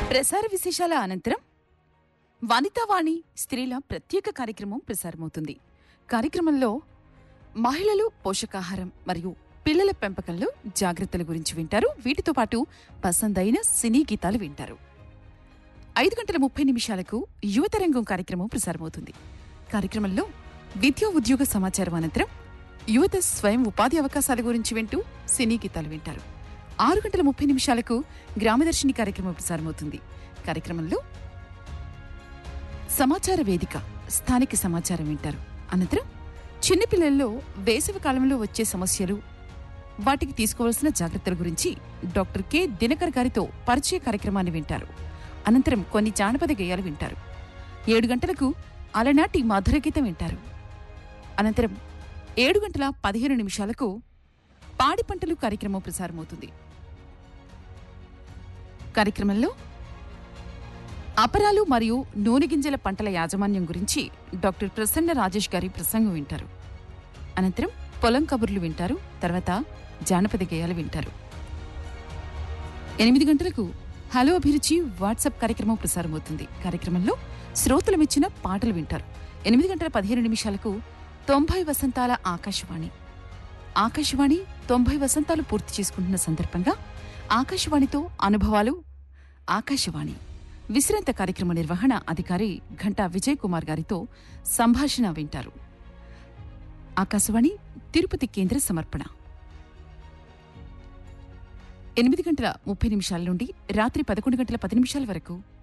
ప్రసార విశేషాల అనంతరం వనితావాణి స్త్రీల ప్రత్యేక కార్యక్రమం ప్రసారమవుతుంది కార్యక్రమంలో మహిళలు పోషకాహారం మరియు పిల్లల పెంపకంలో జాగ్రత్తల గురించి వింటారు వీటితో పాటు పసందైన సినీ గీతాలు వింటారు ఐదు గంటల ముప్పై నిమిషాలకు యువతరంగం కార్యక్రమం ప్రసారమవుతుంది కార్యక్రమంలో విద్యా ఉద్యోగ సమాచారం అనంతరం యువత స్వయం ఉపాధి అవకాశాల గురించి వింటూ సినీ గీతాలు వింటారు ఆరు గంటల ముప్పై నిమిషాలకు గ్రామదర్శిని కార్యక్రమం ప్రసారమవుతుంది కార్యక్రమంలో సమాచార వేదిక స్థానిక సమాచారం వింటారు అనంతరం చిన్నపిల్లల్లో వేసవి కాలంలో వచ్చే సమస్యలు వాటికి తీసుకోవాల్సిన జాగ్రత్తల గురించి డాక్టర్ కె దినకర్ గారితో పరిచయ కార్యక్రమాన్ని వింటారు అనంతరం కొన్ని జానపద గేయాలు వింటారు ఏడు గంటలకు అలనాటి మధుర గీతం వింటారు అనంతరం ఏడు గంటల పదిహేను నిమిషాలకు పాడి పంటలు కార్యక్రమం ప్రసారమవుతుంది కార్యక్రమంలో అపరాలు మరియు నూనె గింజల పంటల యాజమాన్యం గురించి డాక్టర్ ప్రసన్న రాజేష్ గారి ప్రసంగం వింటారు అనంతరం పొలం కబుర్లు వింటారు తర్వాత జానపద గేయాలు వింటారు ఎనిమిది గంటలకు హలో అభిరుచి వాట్సాప్ కార్యక్రమం ప్రసారమవుతుంది కార్యక్రమంలో శ్రోతలమిచ్చిన పాటలు వింటారు ఎనిమిది గంటల పదిహేను నిమిషాలకు తొంభై వసంతాల ఆకాశవాణి ఆకాశవాణి తొంభై వసంతాలు పూర్తి చేసుకుంటున్న సందర్భంగా ఆకాశవాణితో అనుభవాలు ఆకాశవాణి విశ్రాంత కార్యక్రమ నిర్వహణ అధికారి ఘంటా విజయ్ కుమార్ గారితో సంభాషణ వింటారు ఆకాశవాణి తిరుపతి కేంద్ర సమర్పణ ఎనిమిది గంటల ముప్పై నిమిషాల నుండి రాత్రి పదకొండు గంటల పది నిమిషాల వరకు